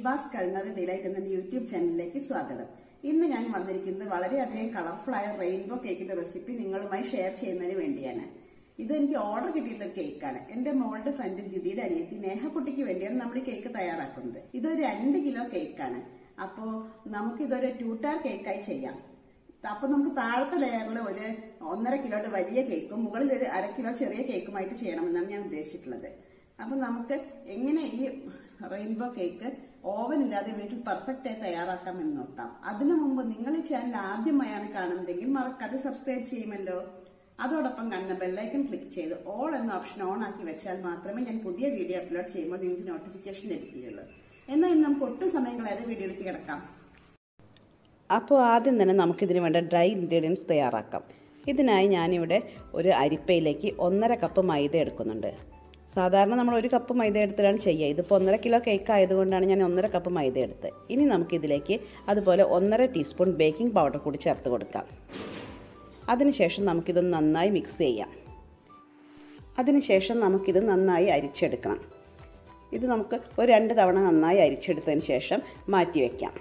Sheeba's culinary delight എന്ന YouTube ചാനലിലേക്ക് സ്വാഗതം ഇന്ന് ഞാൻ വന്നിരിക്കുന്നത് വളരെയധികം കളർഫുൾ ആയ റെയിൻബോ കേക്കിന്റെ റെസിപ്പി നിങ്ങളുമായി ഷെയർ ചെയ്യുന്നതിന് വേണ്ടിയാണ് ഇത് എനിക്ക് ഓർഡർ കിട്ടിയിട്ടുള്ള കേക്കാണ് എന്റെ മോളുടെ ഫ്രണ്ട് ജിതിയുടെ അനിയത്തി നേഹക്കുട്ടിക്ക് വേണ്ടിയാണ് നമ്മൾ ഈ കേക്ക് തയ്യാറാക്കുന്നത് ഇതൊരു രണ്ട് കിലോ കേക്കാണ് അപ്പോ നമുക്കിതൊരു ടൂട്ടാർ കേക്കായി ചെയ്യാം അപ്പൊ നമുക്ക് താഴത്തെ ലെയറിൽ ഒരു ഒന്നര കിലോയുടെ വലിയ കേക്കും മുകളിൽ ഒരു അര കിലോ ചെറിയ കേക്കുമായിട്ട് ചെയ്യണമെന്നാണ് ഞാൻ ഉദ്ദേശിച്ചിട്ടുള്ളത് അപ്പൊ നമുക്ക് എങ്ങനെ ഈ റെയിൻബോ കേക്ക് ഓവൻ ഇല്ലാതെ വീട്ടിൽ പെർഫെക്റ്റ് ആയി തയ്യാറാക്കാം എന്ന് നോക്കാം അതിനു മുമ്പ് നിങ്ങൾ ഈ ചാനൽ ആദ്യമായാണ് കാണുന്നതെങ്കിൽ മറക്കാതെ സബ്സ്ക്രൈബ് ചെയ്യുമല്ലോ അതോടൊപ്പം കാണുന്ന ബെല്ലൈക്കൺ ക്ലിക്ക് ചെയ്ത് ഓൾ എന്ന ഓപ്ഷൻ ഓൺ ആക്കി വെച്ചാൽ മാത്രമേ ഞാൻ പുതിയ വീഡിയോ അപ്ലോഡ് ചെയ്യുമ്പോൾ നിങ്ങൾക്ക് നോട്ടിഫിക്കേഷൻ ലഭിക്കുകയുള്ളൂ എന്നാൽ ഇന്ന് നമുക്ക് ഒട്ടും സമയം കളയാതെ വീഡിയോയിലേക്ക് കിടക്കാം അപ്പോൾ ആദ്യം തന്നെ നമുക്കിതിന് വേണ്ട ഡ്രൈ ഇൻഗ്രീഡിയൻസ് തയ്യാറാക്കാം ഇതിനായി ഞാനിവിടെ ഒരു അരിപ്പയിലേക്ക് ഒന്നര കപ്പ് മൈദ എടുക്കുന്നുണ്ട് സാധാരണ നമ്മൾ ഒരു കപ്പ് മൈദ എടുത്തിട്ടാണ് ചെയ്യുക ഇതിപ്പോൾ ഒന്നര കിലോ കേക്ക് ആയതുകൊണ്ടാണ് ഞാൻ ഒന്നര കപ്പ് മൈദ എടുത്തത് ഇനി നമുക്കിതിലേക്ക് അതുപോലെ ഒന്നര ടീസ്പൂൺ ബേക്കിംഗ് പൗഡർ കൂടി ചേർത്ത് കൊടുക്കാം അതിനുശേഷം നമുക്കിതൊന്ന് നന്നായി മിക്സ് ചെയ്യാം അതിനുശേഷം നമുക്കിത് നന്നായി അരിച്ചെടുക്കണം ഇത് നമുക്ക് ഒരു രണ്ട് തവണ നന്നായി അരിച്ചെടുത്തതിന് ശേഷം മാറ്റി വയ്ക്കാം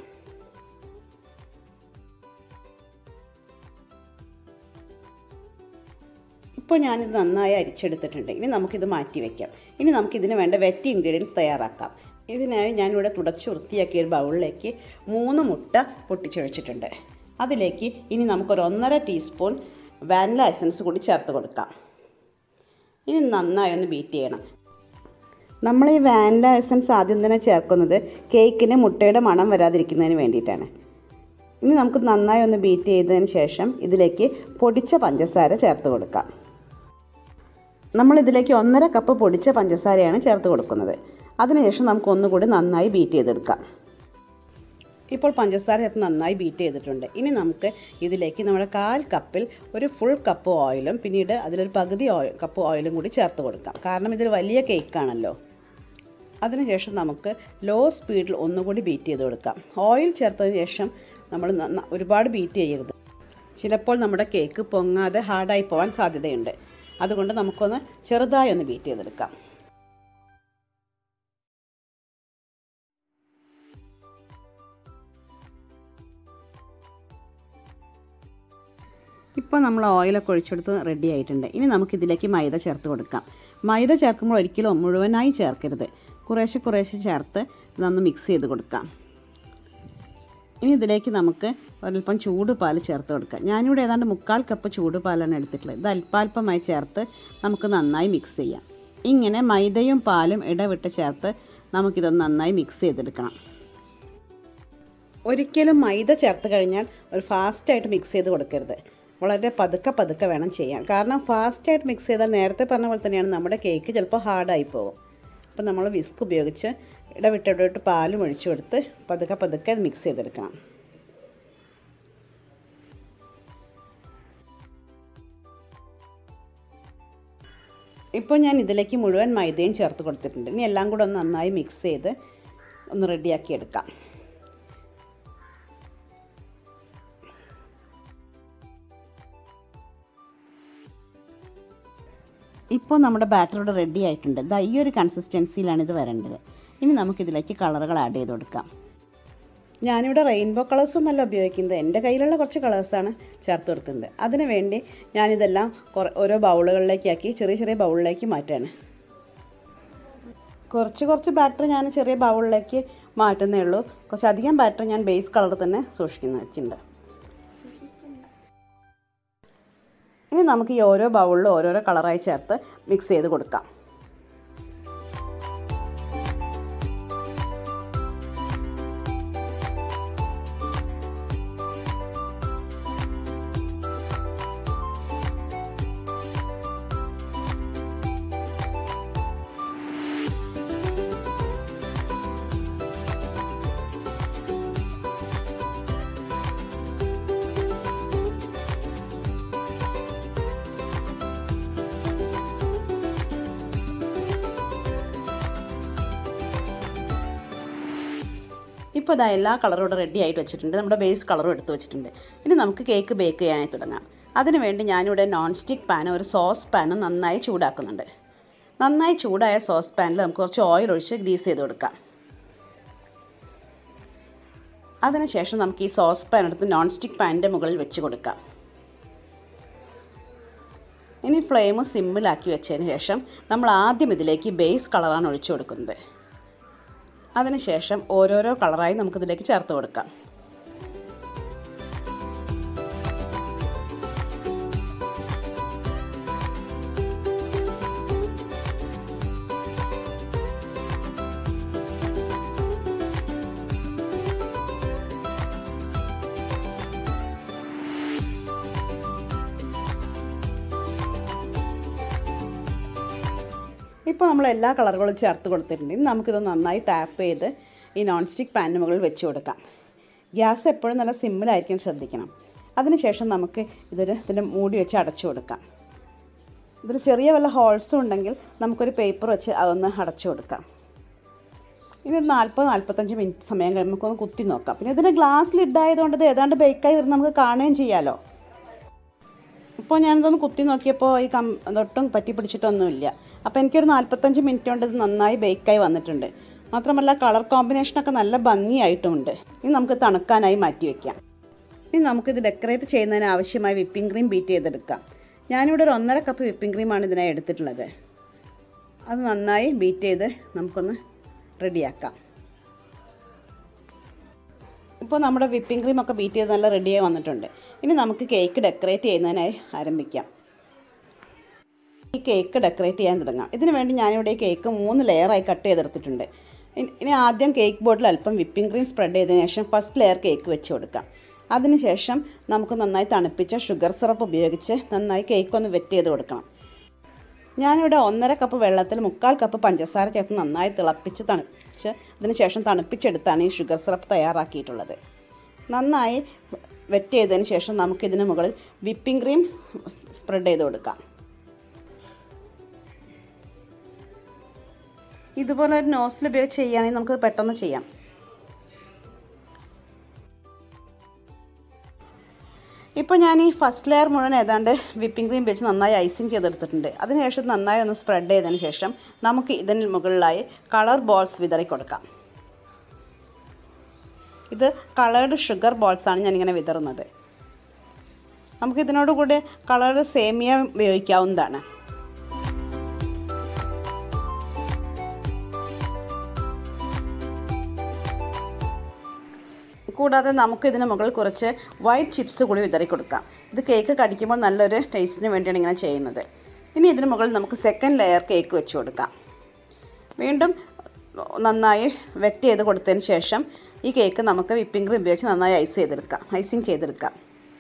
ഇപ്പോൾ ഞാനിത് നന്നായി അരിച്ചെടുത്തിട്ടുണ്ട് ഇനി നമുക്കിത് മാറ്റി വയ്ക്കാം ഇനി നമുക്കിതിന് വേണ്ട വെറ്റ് ഇൻഗ്രീഡിയൻസ് തയ്യാറാക്കാം ഇതിനായി ഞാനിവിടെ തുടച്ച് വൃത്തിയാക്കിയ ഒരു ബൗളിലേക്ക് മൂന്ന് മുട്ട പൊട്ടിച്ചൊഴിച്ചിട്ടുണ്ട് അതിലേക്ക് ഇനി നമുക്കൊരു ഒന്നര ടീസ്പൂൺ വാനില എസൻസ് കൂടി ചേർത്ത് കൊടുക്കാം ഇനി നന്നായി ഒന്ന് ബീറ്റ് ചെയ്യണം നമ്മൾ ഈ വാനില എസൻസ് ആദ്യം തന്നെ ചേർക്കുന്നത് കേക്കിന് മുട്ടയുടെ മണം വരാതിരിക്കുന്നതിന് വേണ്ടിയിട്ടാണ് ഇനി നമുക്ക് നന്നായി ഒന്ന് ബീറ്റ് ചെയ്തതിന് ശേഷം ഇതിലേക്ക് പൊടിച്ച പഞ്ചസാര ചേർത്ത് കൊടുക്കാം നമ്മൾ ഇതിലേക്ക് ഒന്നര കപ്പ് പൊടിച്ച പഞ്ചസാരയാണ് ചേർത്ത് കൊടുക്കുന്നത് അതിനുശേഷം നമുക്ക് ഒന്നുകൂടി നന്നായി ബീറ്റ് ചെയ്തെടുക്കാം ഇപ്പോൾ പഞ്ചസാര ചേർത്ത് നന്നായി ബീറ്റ് ചെയ്തിട്ടുണ്ട് ഇനി നമുക്ക് ഇതിലേക്ക് നമ്മുടെ കാൽ കപ്പിൽ ഒരു ഫുൾ കപ്പ് ഓയിലും പിന്നീട് അതിലൊരു പകുതി ഓയിൽ കപ്പ് ഓയിലും കൂടി ചേർത്ത് കൊടുക്കാം കാരണം ഇതൊരു വലിയ കേക്കാണല്ലോ അതിനുശേഷം നമുക്ക് ലോ സ്പീഡിൽ ഒന്നുകൂടി ബീറ്റ് ചെയ്ത് കൊടുക്കാം ഓയിൽ ചേർത്തതിന് ശേഷം നമ്മൾ ഒരുപാട് ബീറ്റ് ചെയ്യരുത് ചിലപ്പോൾ നമ്മുടെ കേക്ക് പൊങ്ങാതെ ഹാർഡായി പോകാൻ സാധ്യതയുണ്ട് അതുകൊണ്ട് നമുക്കൊന്ന് ചെറുതായി ഒന്ന് ബീറ്റ് ചെയ്തെടുക്കാം ഇപ്പോൾ നമ്മൾ ഓയിലൊക്കെ ഒഴിച്ചെടുത്ത് റെഡി ആയിട്ടുണ്ട് ഇനി നമുക്കിതിലേക്ക് മൈദ ചേർത്ത് കൊടുക്കാം മൈദ ചേർക്കുമ്പോൾ ഒരിക്കലും മുഴുവനായി ചേർക്കരുത് കുറേശ്ശെ കുറേശ്ശെ ചേർത്ത് ഇതൊന്ന് മിക്സ് ചെയ്ത് കൊടുക്കാം ഇനി ഇതിലേക്ക് നമുക്ക് ഒരൽപ്പം ചൂടുപാൽ ചേർത്ത് കൊടുക്കാം ഞാനിവിടെ ഏതാണ്ട് മുക്കാൽ കപ്പ് ചൂടുപാലാണ് എടുത്തിട്ടുള്ളത് ഇത് അല്പാൽപ്പമായി ചേർത്ത് നമുക്ക് നന്നായി മിക്സ് ചെയ്യാം ഇങ്ങനെ മൈദയും പാലും ഇടവിട്ട് ചേർത്ത് നമുക്കിതൊന്ന് നന്നായി മിക്സ് ചെയ്തെടുക്കണം ഒരിക്കലും മൈദ ചേർത്ത് കഴിഞ്ഞാൽ ഒരു ഫാസ്റ്റായിട്ട് മിക്സ് ചെയ്ത് കൊടുക്കരുത് വളരെ പതുക്കെ പതുക്കെ വേണം ചെയ്യാൻ കാരണം ഫാസ്റ്റായിട്ട് മിക്സ് ചെയ്താൽ നേരത്തെ പറഞ്ഞ പോലെ തന്നെയാണ് നമ്മുടെ കേക്ക് ചിലപ്പോൾ ഹാർഡായി പോകും അപ്പോൾ നമ്മൾ വിസ്ക് ഉപയോഗിച്ച് ഇടവിട്ട് ഇടവിട്ട് പാലും ഒഴിച്ചു കൊടുത്ത് പതുക്കെ പതുക്കെ മിക്സ് ചെയ്തെടുക്കണം ഇപ്പോൾ ഞാൻ ഇതിലേക്ക് മുഴുവൻ മൈദയും ചേർത്ത് കൊടുത്തിട്ടുണ്ട് ഇനി എല്ലാം കൂടെ ഒന്ന് നന്നായി മിക്സ് ചെയ്ത് ഒന്ന് റെഡിയാക്കി എടുക്കാം ഇപ്പോൾ നമ്മുടെ ബാറ്റർ ഇവിടെ റെഡി ആയിട്ടുണ്ട് ഇതാ ഈ ഒരു കൺസിസ്റ്റൻസിയിലാണ് ഇത് വരേണ്ടത് ഇനി നമുക്കിതിലേക്ക് കളറുകൾ ആഡ് ചെയ്ത് കൊടുക്കാം ഞാനിവിടെ റെയിൻബോ കളേഴ്സും നല്ല ഉപയോഗിക്കുന്നത് എൻ്റെ കയ്യിലുള്ള കുറച്ച് കളേഴ്സാണ് ചേർത്ത് കൊടുക്കുന്നത് അതിന് വേണ്ടി ഞാനിതെല്ലാം ഓരോ ബൗളുകളിലേക്കാക്കി ചെറിയ ചെറിയ ബൗളിലേക്ക് മാറ്റുകയാണ് കുറച്ച് കുറച്ച് ബാറ്റർ ഞാൻ ചെറിയ ബൗളിലേക്ക് മാറ്റുന്നേ ഉള്ളൂ കുറച്ച് അധികം ബാറ്റർ ഞാൻ ബേസ് കളർ തന്നെ സൂക്ഷിക്കുന്ന വെച്ചിട്ടുണ്ട് ഇനി നമുക്ക് ഈ ഓരോ ബൗളിലും ഓരോരോ കളറായി ചേർത്ത് മിക്സ് ചെയ്ത് കൊടുക്കാം ഇപ്പോൾ ഇതാ എല്ലാ കളറും ഇവിടെ റെഡി ആയിട്ട് വെച്ചിട്ടുണ്ട് നമ്മുടെ ബേസ് കളറും എടുത്ത് വെച്ചിട്ടുണ്ട് ഇനി നമുക്ക് കേക്ക് ബേക്ക് ചെയ്യാനായി തുടങ്ങാം അതിനുവേണ്ടി ഞാനിവിടെ നോൺ സ്റ്റിക്ക് പാനും ഒരു സോസ് പാനും നന്നായി ചൂടാക്കുന്നുണ്ട് നന്നായി ചൂടായ സോസ് പാനിൽ നമുക്ക് കുറച്ച് ഓയിൽ ഒഴിച്ച് ഗ്രീസ് ചെയ്ത് കൊടുക്കാം അതിനുശേഷം നമുക്ക് ഈ സോസ് പാൻ എടുത്ത് നോൺ സ്റ്റിക്ക് പാനിൻ്റെ മുകളിൽ വെച്ച് കൊടുക്കാം ഇനി ഫ്ലെയിം സിമ്മിലാക്കി വെച്ചതിന് ശേഷം നമ്മൾ ആദ്യം ഇതിലേക്ക് ബേസ് കളറാണ് ഒഴിച്ചു കൊടുക്കുന്നത് അതിനുശേഷം ഓരോരോ കളറായി നമുക്കിതിലേക്ക് ചേർത്ത് കൊടുക്കാം ഇപ്പോൾ നമ്മൾ എല്ലാ കളറുകളും ചേർത്ത് കൊടുത്തിട്ടുണ്ട് ഇനി നമുക്കിത് നന്നായി ടാപ്പ് ചെയ്ത് ഈ നോൺ സ്റ്റിക്ക് പാനിന് മുകളിൽ വെച്ച് കൊടുക്കാം ഗ്യാസ് എപ്പോഴും നല്ല സിമ്മിലായിരിക്കാൻ ശ്രദ്ധിക്കണം അതിനുശേഷം നമുക്ക് ഇതൊരു ഇതിൻ്റെ മൂടി വെച്ച് അടച്ചു കൊടുക്കാം ഇതിൽ ചെറിയ വല്ല ഹോൾസും ഉണ്ടെങ്കിൽ നമുക്കൊരു പേപ്പർ വെച്ച് അതൊന്ന് അടച്ചു കൊടുക്കാം ഇനി ഒരു നാൽപ്പത് നാൽപ്പത്തഞ്ച് മിനിറ്റ് സമയം കഴിയുമ്പോൾ നമുക്കൊന്ന് കുത്തി നോക്കാം പിന്നെ ഇതിന് ഗ്ലാസ് ലിഡായതുകൊണ്ട് ഇത് ഏതാണ്ട് ബേക്കായി വരുന്ന നമുക്ക് കാണുകയും ചെയ്യാമല്ലോ ഇപ്പോൾ ഞാനിതൊന്ന് കുത്തി നോക്കിയപ്പോൾ ഈ കം തൊട്ടും പറ്റി പിടിച്ചിട്ടൊന്നുമില്ല അപ്പോൾ എനിക്കൊരു നാൽപ്പത്തഞ്ച് മിനിറ്റ് കൊണ്ട് ഇത് നന്നായി ബേക്കായി വന്നിട്ടുണ്ട് മാത്രമല്ല കളർ കോമ്പിനേഷനൊക്കെ നല്ല ഭംഗിയായിട്ടുമുണ്ട് ഇനി നമുക്ക് തണുക്കാനായി മാറ്റി വയ്ക്കാം ഇനി നമുക്കിത് ഡെക്കറേറ്റ് ചെയ്യുന്നതിന് ആവശ്യമായ വിപ്പിംഗ് ക്രീം ബീറ്റ് ചെയ്തെടുക്കാം ഞാനിവിടെ ഒരു ഒന്നര കപ്പ് വിപ്പിംഗ് ക്രീമാണ് ഇതിനായി എടുത്തിട്ടുള്ളത് അത് നന്നായി ബീറ്റ് ചെയ്ത് നമുക്കൊന്ന് റെഡിയാക്കാം ഇപ്പോൾ നമ്മുടെ വിപ്പിംഗ് ക്രീം ഒക്കെ ബീറ്റ് ചെയ്ത് നല്ല റെഡിയായി വന്നിട്ടുണ്ട് ഇനി നമുക്ക് കേക്ക് ഡെക്കറേറ്റ് ചെയ്യുന്നതിനായി ആരംഭിക്കാം ഈ കേക്ക് ഡെക്കറേറ്റ് ചെയ്യാൻ തുടങ്ങാം ഇതിന് വേണ്ടി ഞാനിവിടെ ഈ കേക്ക് മൂന്ന് ലെയറായി കട്ട് ചെയ്തെടുത്തിട്ടുണ്ട് ഇനി- ഇനി ആദ്യം കേക്ക് ബോർഡിൽ അല്പം വിപ്പിംഗ് ക്രീം സ്പ്രെഡ് ചെയ്തതിന് ശേഷം ഫസ്റ്റ് ലെയർ കേക്ക് വെച്ച് കൊടുക്കാം അതിനുശേഷം നമുക്ക് നന്നായി തണുപ്പിച്ച ഷുഗർ സിറപ്പ് ഉപയോഗിച്ച് നന്നായി കേക്ക് ഒന്ന് വെറ്റ് ചെയ്ത് കൊടുക്കണം ഞാനിവിടെ ഒന്നര കപ്പ് വെള്ളത്തിൽ മുക്കാൽ കപ്പ് പഞ്ചസാര ചേർത്ത് നന്നായി തിളപ്പിച്ച് തണുപ്പിച്ച് അതിനുശേഷം തണുപ്പിച്ചെടുത്താണ് ഈ ഷുഗർ സിറപ്പ് തയ്യാറാക്കിയിട്ടുള്ളത് നന്നായി വെറ്റ് ചെയ്തതിന് ശേഷം നമുക്കിതിന് മുകളിൽ വിപ്പിംഗ് ക്രീം സ്പ്രെഡ് ചെയ്ത് കൊടുക്കാം ഇതുപോലെ ഒരു നോസിൽ ഉപയോഗിച്ച് ചെയ്യുകയാണെങ്കിൽ നമുക്ക് പെട്ടെന്ന് ചെയ്യാം ഇപ്പോൾ ഞാൻ ഈ ഫസ്റ്റ് ലെയർ മുഴുവൻ ഏതാണ്ട് വിപ്പിംഗ് ക്രീം വെച്ച് നന്നായി ഐസിങ് ചെയ്തെടുത്തിട്ടുണ്ട് അതിനുശേഷം നന്നായി ഒന്ന് സ്പ്രെഡ് ചെയ്തതിന് ശേഷം നമുക്ക് ഇതിന് മുകളിലായി കളർ ബോൾസ് വിതറി കൊടുക്കാം ഇത് കളേർഡ് ഷുഗർ ബോൾസാണ് ഞാനിങ്ങനെ വിതറുന്നത് നമുക്ക് ഇതിനോട് കൂടി കളേർഡ് സേമിയ ഉപയോഗിക്കാവുന്നതാണ് കൂടാതെ നമുക്ക് ഇതിന് മുകളിൽ കുറച്ച് വൈറ്റ് ചിപ്സ് കൂടി വിതറി കൊടുക്കാം ഇത് കേക്ക് കടിക്കുമ്പോൾ നല്ലൊരു ടേസ്റ്റിന് വേണ്ടിയാണ് ഇങ്ങനെ ചെയ്യുന്നത് ഇനി ഇതിന് മുകളിൽ നമുക്ക് സെക്കൻഡ് ലെയർ കേക്ക് വെച്ച് കൊടുക്കാം വീണ്ടും നന്നായി വെറ്റ് ചെയ്ത് കൊടുത്തതിന് ശേഷം ഈ കേക്ക് നമുക്ക് വിപ്പിംഗ് ക്രീം ഉപയോഗിച്ച് നന്നായി ഐസ് ചെയ്തെടുക്കാം ഐസിങ് ചെയ്തെടുക്കാം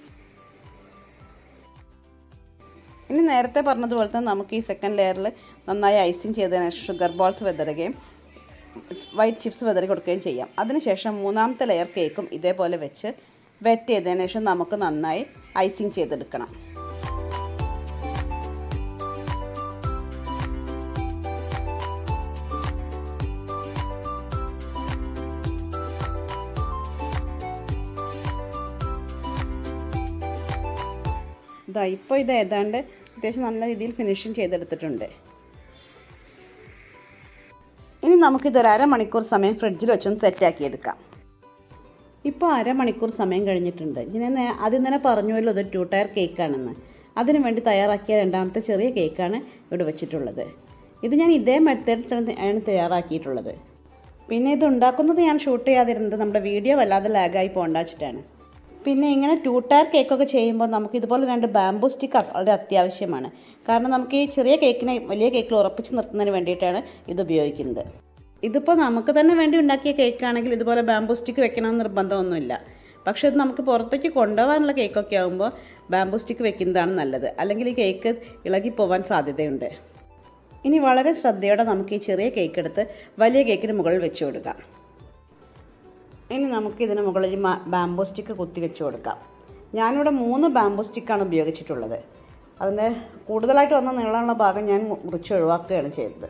ഇനി നേരത്തെ പറഞ്ഞതുപോലെ തന്നെ നമുക്ക് ഈ സെക്കൻഡ് ലെയറിൽ നന്നായി ഐസിങ് ചെയ്തതിന് ശേഷം ഷുഗർ ബോൾസ് വിതറുകയും വൈറ്റ് ചിപ്സ് വിതറി കൊടുക്കുകയും ചെയ്യാം അതിനുശേഷം മൂന്നാമത്തെ ലെയർ കേക്കും ഇതേപോലെ വെച്ച് വെറ്റ് ചെയ്തതിന് ശേഷം നമുക്ക് നന്നായി ഐസിങ് ചെയ്തെടുക്കണം ഇതാ ഇപ്പോൾ ഇത് ഏതാണ്ട് അത്യാവശ്യം നല്ല രീതിയിൽ ഫിനിഷിങ് ചെയ്തെടുത്തിട്ടുണ്ട് ഇനി നമുക്കിതൊരു അരമണിക്കൂർ സമയം ഫ്രിഡ്ജിൽ വെച്ചൊന്ന് സെറ്റാക്കി എടുക്കാം ഇപ്പോൾ അരമണിക്കൂർ സമയം കഴിഞ്ഞിട്ടുണ്ട് ഞാൻ നേ- ആദ്യം തന്നെ പറഞ്ഞുവല്ലോ ഇത് ടു ടയർ കേക്കാണെന്ന് അതിനു വേണ്ടി തയ്യാറാക്കിയ രണ്ടാമത്തെ ചെറിയ കേക്കാണ് ഇവിടെ വെച്ചിട്ടുള്ളത് ഇത് ഞാൻ ഇതേ മെത്തേഡിൽ ആണ് തയ്യാറാക്കിയിട്ടുള്ളത് പിന്നെ ഇത് ഉണ്ടാക്കുന്നത് ഞാൻ ഷൂട്ട് ചെയ്യാതിരുന്നത് നമ്മുടെ വീഡിയോ വല്ലാതെ ലാഗായി പോകണ്ട വെച്ചിട്ടാണ് പിന്നെ ഇങ്ങനെ ടു ടയർ കേക്കൊക്കെ ചെയ്യുമ്പോൾ നമുക്ക് ഇതുപോലെ രണ്ട് ബാംബു സ്റ്റിക്ക് വളരെ അത്യാവശ്യമാണ് കാരണം നമുക്ക് ഈ ചെറിയ കേക്കിനെ വലിയ കേക്കിൽ ഉറപ്പിച്ച് നിർത്തുന്നതിന് വേണ്ടിയിട്ടാണ് ഇത് ഉപയോഗിക്കുന്നത് ഇതിപ്പോൾ നമുക്ക് തന്നെ വേണ്ടി ഉണ്ടാക്കിയ കേക്കാണെങ്കിൽ ഇതുപോലെ ബാംബു സ്റ്റിക്ക് വെക്കണമെന്ന് നിർബന്ധമൊന്നുമില്ല പക്ഷേ ഇത് നമുക്ക് പുറത്തേക്ക് കൊണ്ടുപോകാനുള്ള കേക്കൊക്കെ ആകുമ്പോൾ ബാംബു സ്റ്റിക്ക് വെക്കുന്നതാണ് നല്ലത് അല്ലെങ്കിൽ ഈ കേക്ക് ഇളകി പോകാൻ സാധ്യതയുണ്ട് ഇനി വളരെ ശ്രദ്ധയോടെ നമുക്ക് ഈ ചെറിയ കേക്ക് എടുത്ത് വലിയ കേക്കിന് മുകളിൽ വെച്ച് കൊടുക്കാം ഇനി നമുക്ക് ഇതിന് മുകളിൽ മ- ബാംബൂ സ്റ്റിക്ക് കുത്തി വെച്ച് കൊടുക്കാം ഞാനിവിടെ മൂന്ന് ബാംബൂ സ്റ്റിക്കാണ് ഉപയോഗിച്ചിട്ടുള്ളത് അതിൻ്റെ കൂടുതലായിട്ട് വന്ന നീളമുള്ള ഭാഗം ഞാൻ മു- മുറിച്ച് ഒഴിവാക്കുകയാണ് ചെയ്തത്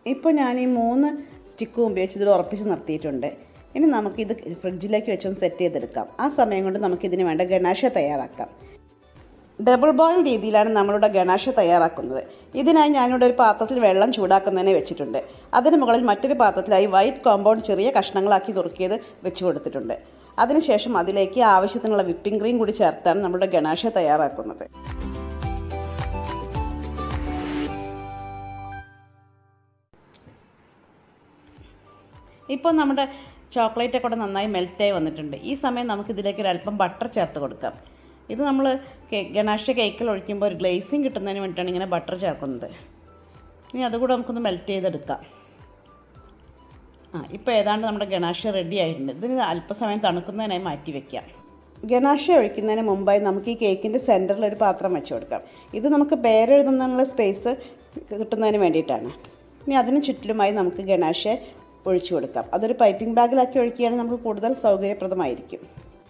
ഇപ്പോൾ ഞാൻ ഈ മൂന്ന് സ്റ്റിക്കും ഉപയോഗിച്ച് ഇതിൽ ഉറപ്പിച്ച് നിർത്തിയിട്ടുണ്ട് ഇനി നമുക്കിത് ഫ്രിഡ്ജിലേക്ക് വെച്ചൊന്ന് സെറ്റ് ചെയ്തെടുക്കാം ആ സമയം കൊണ്ട് നമുക്കിതിന് വേണ്ട ഗണാശ തയ്യാറാക്കാം ഡബിൾ ബോയിൽ രീതിയിലാണ് നമ്മളുടെ ഗണാശ തയ്യാറാക്കുന്നത് ഇതിനായി ഞാനിവിടെ ഒരു പാത്രത്തിൽ വെള്ളം ചൂടാക്കുന്നതിനെ വെച്ചിട്ടുണ്ട് അതിന് മുകളിൽ മറ്റൊരു പാത്രത്തിലായി വൈറ്റ് കോമ്പൗണ്ട് ചെറിയ കഷ്ണങ്ങളാക്കി നുറുക്കിയത് വെച്ച് കൊടുത്തിട്ടുണ്ട് അതിനുശേഷം അതിലേക്ക് ആവശ്യത്തിനുള്ള വിപ്പിംഗ് ക്രീം കൂടി ചേർത്താണ് നമ്മുടെ ഗണാശ തയ്യാറാക്കുന്നത് ഇപ്പോൾ നമ്മുടെ ചോക്ലേറ്റ് ഒക്കെ നന്നായി മെൽറ്റായി വന്നിട്ടുണ്ട് ഈ സമയം നമുക്ക് ഇതിലേക്ക് ഒരു അല്പം ബട്ടർ ചേർത്ത് കൊടുക്കാം ഇത് നമ്മൾ ഗണാശ കേക്കിൽ ഒഴിക്കുമ്പോൾ ഒരു ഗ്ലേസിങ് കിട്ടുന്നതിന് വേണ്ടിയിട്ടാണ് ഇങ്ങനെ ബട്ടർ ചേർക്കുന്നത് ഇനി അതുകൂടെ നമുക്കൊന്ന് മെൽറ്റ് ചെയ്തെടുക്കാം ആ ഇപ്പോൾ ഏതാണ്ട് നമ്മുടെ ഗണാശ റെഡി ആയിട്ടുണ്ട് ഇതിന് അല്പസമയം തണുക്കുന്നതിനായി മാറ്റി വെക്കാം ഗണാശ ഒഴിക്കുന്നതിന് മുമ്പായി നമുക്ക് ഈ കേക്കിൻ്റെ സെൻറ്ററിൽ ഒരു പാത്രം വെച്ച് കൊടുക്കാം ഇത് നമുക്ക് പേരെഴുതുന്നതിനുള്ള സ്പേസ് കിട്ടുന്നതിന് വേണ്ടിയിട്ടാണ് ഇനി അതിന് ചുറ്റിലുമായി നമുക്ക് ഗണാശ ഒഴിച്ചു കൊടുക്കാം അതൊരു പൈപ്പിംഗ് ബാഗിലാക്കി ഒഴിക്കുകയാണെങ്കിൽ നമുക്ക് കൂടുതൽ സൗകര്യപ്രദമായിരിക്കും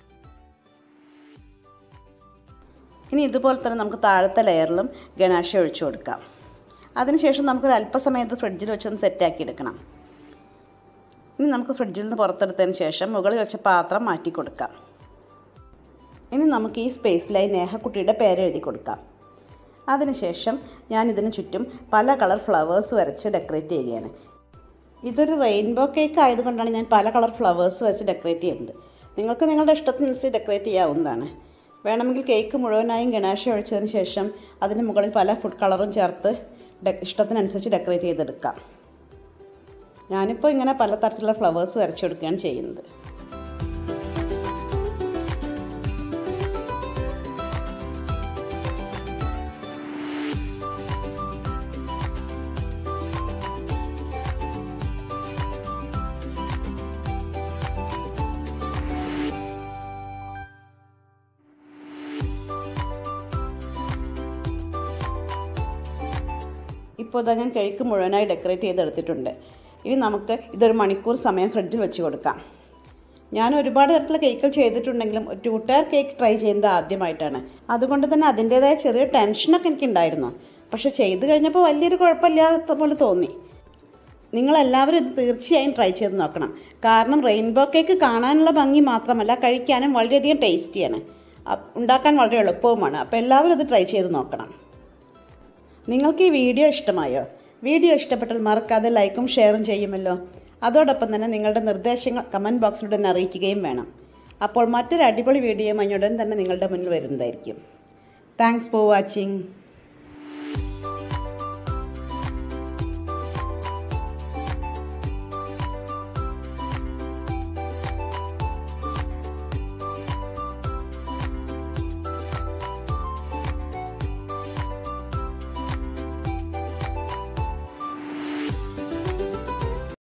ഇനി ഇതുപോലെ തന്നെ നമുക്ക് താഴത്തെ ലെയറിലും ഗണാശ ഒഴിച്ചു കൊടുക്കാം അതിനുശേഷം നമുക്കൊരു അല്പസമയത്ത് ഫ്രിഡ്ജിൽ വെച്ചൊന്ന് സെറ്റാക്കി എടുക്കണം ഇനി നമുക്ക് ഫ്രിഡ്ജിൽ നിന്ന് പുറത്തെടുത്തതിന് ശേഷം മുകളിൽ വെച്ച പാത്രം മാറ്റി കൊടുക്കാം ഇനി നമുക്ക് ഈ സ്പേസിലായി നേഹക്കുട്ടിയുടെ പേര് എഴുതി കൊടുക്കാം അതിനുശേഷം ഞാൻ ഇതിന് ചുറ്റും പല കളർ ഫ്ലവേഴ്സ് വരച്ച് ഡെക്കറേറ്റ് ചെയ്യുകയാണ് ഇതൊരു റെയിൻബോ കേക്ക് ആയതുകൊണ്ടാണ് ഞാൻ പല കളർ ഫ്ലവേഴ്സ് വെച്ച് ഡെക്കറേറ്റ് ചെയ്യുന്നത് നിങ്ങൾക്ക് നിങ്ങളുടെ ഇഷ്ടത്തിനനുസരിച്ച് ഡെക്കറേറ്റ് ചെയ്യാവുന്നതാണ് വേണമെങ്കിൽ കേക്ക് മുഴുവനായും ഗണേശ ഒഴിച്ചതിന് ശേഷം അതിന് മുകളിൽ പല ഫുഡ് കളറും ചേർത്ത് ഡെ ഇഷ്ടത്തിനനുസരിച്ച് ഡെക്കറേറ്റ് ചെയ്തെടുക്കാം ഞാനിപ്പോൾ ഇങ്ങനെ പല തരത്തിലുള്ള ഫ്ലവേഴ്സ് വരച്ചെടുക്കുകയാണ് ചെയ്യുന്നത് ഇപ്പോൾ ഇതാ ഞാൻ കേക്ക് മുഴുവനായി ഡെക്കറേറ്റ് ചെയ്തെടുത്തിട്ടുണ്ട് ഇനി നമുക്ക് ഇതൊരു മണിക്കൂർ സമയം ഫ്രിഡ്ജിൽ വെച്ച് കൊടുക്കാം ഞാൻ ഒരുപാട് തരത്തിലുള്ള കേക്കുകൾ ചെയ്തിട്ടുണ്ടെങ്കിലും ഒരു ടു ടയർ കേക്ക് ട്രൈ ചെയ്യുന്നത് ആദ്യമായിട്ടാണ് അതുകൊണ്ട് തന്നെ അതിൻ്റേതായ ചെറിയ ടെൻഷനൊക്കെ എനിക്കുണ്ടായിരുന്നു പക്ഷെ ചെയ്ത് കഴിഞ്ഞപ്പോൾ വലിയൊരു കുഴപ്പമില്ലാത്ത പോലെ തോന്നി നിങ്ങളെല്ലാവരും ഇത് തീർച്ചയായും ട്രൈ ചെയ്ത് നോക്കണം കാരണം റെയിൻബോ കേക്ക് കാണാനുള്ള ഭംഗി മാത്രമല്ല കഴിക്കാനും വളരെയധികം ടേസ്റ്റിയാണ് അപ്പ് ഉണ്ടാക്കാൻ വളരെ എളുപ്പവുമാണ് അപ്പോൾ എല്ലാവരും ഇത് ട്രൈ ചെയ്ത് നോക്കണം നിങ്ങൾക്ക് ഈ വീഡിയോ ഇഷ്ടമായോ വീഡിയോ ഇഷ്ടപ്പെട്ടാൽ മറക്കാതെ ലൈക്കും ഷെയറും ചെയ്യുമല്ലോ അതോടൊപ്പം തന്നെ നിങ്ങളുടെ നിർദ്ദേശങ്ങൾ കമൻറ്റ് ബോക്സിലൂടെ തന്നെ അറിയിക്കുകയും വേണം അപ്പോൾ മറ്റൊരു അടിപൊളി വീഡിയോയുമായി ഉടൻ തന്നെ നിങ്ങളുടെ മുന്നിൽ വരുന്നതായിരിക്കും താങ്ക്സ് ഫോർ വാച്ചിങ്